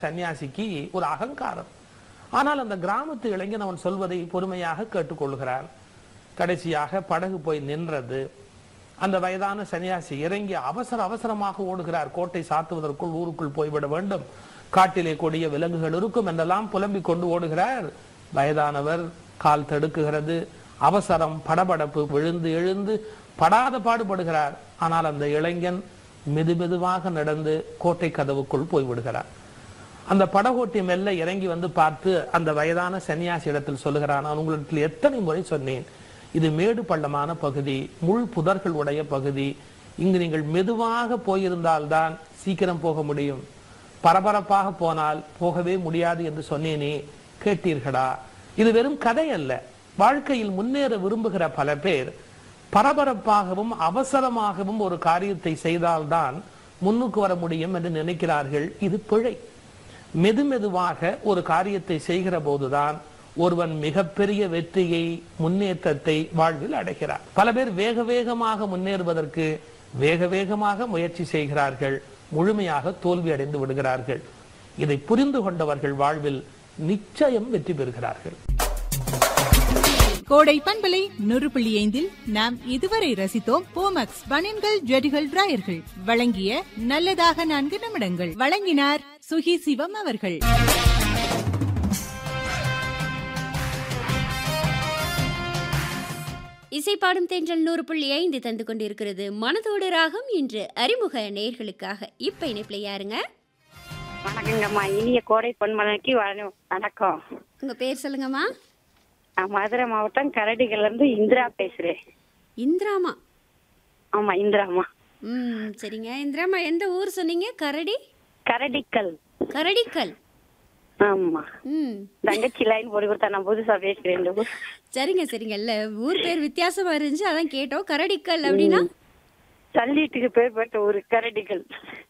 சன்னியாசிக்கு ஒரு அகங்காரம் ஆனால் அந்த கிராமத்து இளைஞன் அவன் சொல்வதை பொறுமையாக கேட்டுக்கொள்கிறான் கடைசியாக படகு போய் நின்றது அந்த வயதான சன்னியாசி இறங்கி அவசர அவசரமாக ஓடுகிறார் கோட்டை சாத்துவதற்குள் ஊருக்குள் போய்விட வேண்டும் காட்டிலே கொடிய விலங்குகள் இருக்கும் என்றெல்லாம் புலம்பிக் கொண்டு ஓடுகிறார் வயதானவர் கால் தடுக்குகிறது அவசரம் படபடப்பு விழுந்து எழுந்து படாத பாடுபடுகிறார் ஆனால் அந்த இளைஞன் மெது மெதுவாக நடந்து கோட்டை கதவுக்குள் போய்விடுகிறார் அந்த படகோட்டி மெல்ல இறங்கி வந்து பார்த்து அந்த வயதான சன்னியாசி இடத்தில் சொல்லுகிறான் நான் உங்களுக்கு எத்தனை முறை சொன்னேன் இது மேடு பள்ளமான பகுதி முள் புதர்கள் உடைய பகுதி இங்கு நீங்கள் மெதுவாக போயிருந்தால்தான் சீக்கிரம் போக முடியும் பரபரப்பாக போனால் போகவே முடியாது என்று சொன்னேனே கேட்டீர்களா இது வெறும் கதை அல்ல வாழ்க்கையில் முன்னேற விரும்புகிற பல பேர் பரபரப்பாகவும் அவசரமாகவும் ஒரு காரியத்தை செய்தால்தான் முன்னுக்கு வர முடியும் என்று நினைக்கிறார்கள் இது பிழை மெதுமெதுவாக ஒரு காரியத்தை செய்கிற போதுதான் ஒருவன் மிகப்பெரிய வெற்றியை முன்னேற்றத்தை வாழ்வில் அடைகிறார் பல பேர் வேக வேகமாக முன்னேறுவதற்கு வேக வேகமாக முயற்சி செய்கிறார்கள் முழுமையாக தோல்வி அடைந்து விடுகிறார்கள் இதை புரிந்து கொண்டவர்கள் வாழ்வில் நிச்சயம் வெற்றி பெறுகிறார்கள் கோடை பண்பலை நூறு புள்ளி ஐந்தில் நாம் இதுவரை ரசித்தோம் போமக்ஸ் பனியன்கள் ஜெடிகள் டிராயர்கள் வழங்கிய நல்லதாக நான்கு நிமிடங்கள் வழங்கினார் சுகி சிவம் அவர்கள் இசைப்பாடும் தென்றல் நூறு புள்ளி ஐந்து தந்து கொண்டிருக்கிறது மனதோடு ராகம் இன்று அறிமுக நேர்களுக்காக இப்ப இணைப்புல யாருங்க வணக்கங்கம்மா இனிய கோடை பொன்மலைக்கு வண- வணக்கம் உங்க பேர் சொல்லுங்கம்மா நான் மதுரை மாவட்டம் கரடிகள்ல இருந்து இந்திரா பேசுறேன் இந்திராமா ஆமா இந்திராமா ம் சரிங்க இந்திராமா எந்த ஊர் சொன்னீங்க கரடி கரடிக்கல் கரடிக்கல் ஆமா ம் தங்கச்சி லைன் போட்டு கொடுத்தா நான் புதுசா பேசுறேன் இந்த ஊர். சரிங்க சரிங்க இல்ல ஊர் பேர் வித்தியாசமா இருந்துச்சு அதான் கேட்டோம் கரடிக்கல் அப்படின்னா சல்லீட்டுக்கு பேர் பெற்ற ஊர் கரடிக்கல்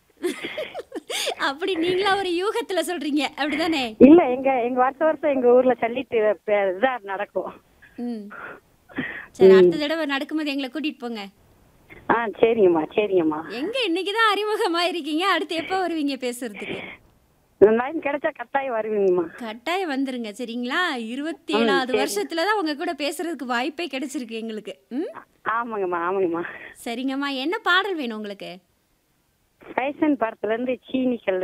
அப்படி நீங்களா ஒரு யூகத்துல சொல்றீங்க அப்படிதானே இல்ல எங்க எங்க வருஷம் வருஷம் எங்க ஊர்ல சல்லீட்டு பே- இதான் நடக்கும் ம் சரி அடுத்த தடவை நடக்கும்போது எங்களை கூட்டிட்டு போங்க ஆ சரிங்கம்மா சரிங்கம்மா எங்க இன்னைக்குதான் அறிமுகமா இருக்கீங்க அடுத்து எப்ப வருவீங்க பேசுறதுக்கு இந்த லைன் கிடைச்சா கட்டாயம் வருவீங்கம்மா கட்டாயம் வந்துருங்க சரிங்களா இருபத்தி ஏழாவது வருஷத்துலதான் உங்க கூட பேசுறதுக்கு வாய்ப்பே கிடைச்சிருக்கு எங்களுக்கு ம் ஆமாங்கம்மா ஆமாங்கம்மா சரிங்கம்மா என்ன பாடல் வேணும் உங்களுக்கு ஃபேஷன் படத்துல இருந்து சீனி கல்லு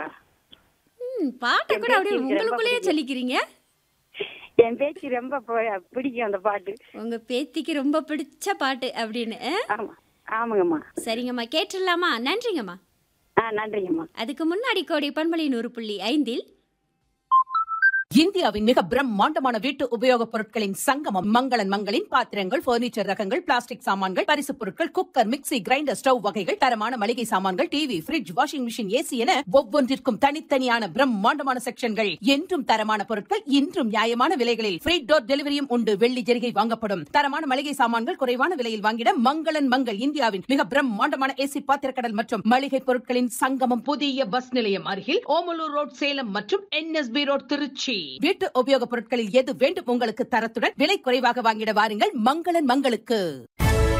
ம் பாட்டை கூட அப்படியே உங்களுக்குள்ளேயே சொல்லிக்கிறீங்க என் பேச்சு ரொம்ப ப- பிடிக்கும் அந்த பாட்டு உங்க பேத்திக்கு ரொம்ப பிடிச்ச பாட்டு அப்படின்னு ஆ? ஆமா ஆமாங்கம்மா சரிங்கம்மா கேட்டுடலாமா நன்றிங்கம்மா ஆ நன்றிங்கம்மா அதுக்கு முன்னாடி கோடி பண்பலை நூறு புள்ளி ஐந்தில் இந்தியாவின் மிக பிரம்மாண்டமான வீட்டு உபயோகப் பொருட்களின் சங்கமம் மங்களன் மங்களின் பாத்திரங்கள் பர்னிச்சர் ரகங்கள் பிளாஸ்டிக் சாமான்கள் பரிசுப் பொருட்கள் குக்கர் மிக்ஸி கிரைண்டர் ஸ்டவ் வகைகள் தரமான மளிகை சாமான்கள் TV fridge washing machine AC என ஒவ்வொன்றிற்கும் தனித்தனியான பிரம்மாண்டமான செக்ஷன்கள் என்றும் தரமான பொருட்கள் இன்றும் நியாயமான விலைகளில் ஃப்ரீ டோர் டெலிவரியும் உண்டு வெள்ளி ஜெரிகை வாங்கப்படும் தரமான மளிகை சாமான்கள் குறைவான விலையில் வாங்கிட மங்களன் மங்கள் இந்தியாவின் மிக பிரம்மாண்டமான ஏசி பாத்திரக்கடல் மற்றும் மளிகை பொருட்களின் சங்கமம் புதிய பஸ் நிலையம் அருகில் ஓமலூர் ரோட் சேலம் மற்றும் என்எஸ்பி ரோட் திருச்சி வீட்டு உபயோகப் பொருட்களில் எது வேண்டும் உங்களுக்கு தரத்துடன் விலை குறைவாக வாங்கிட வாருங்கள் மங்களன் மங்களுக்கு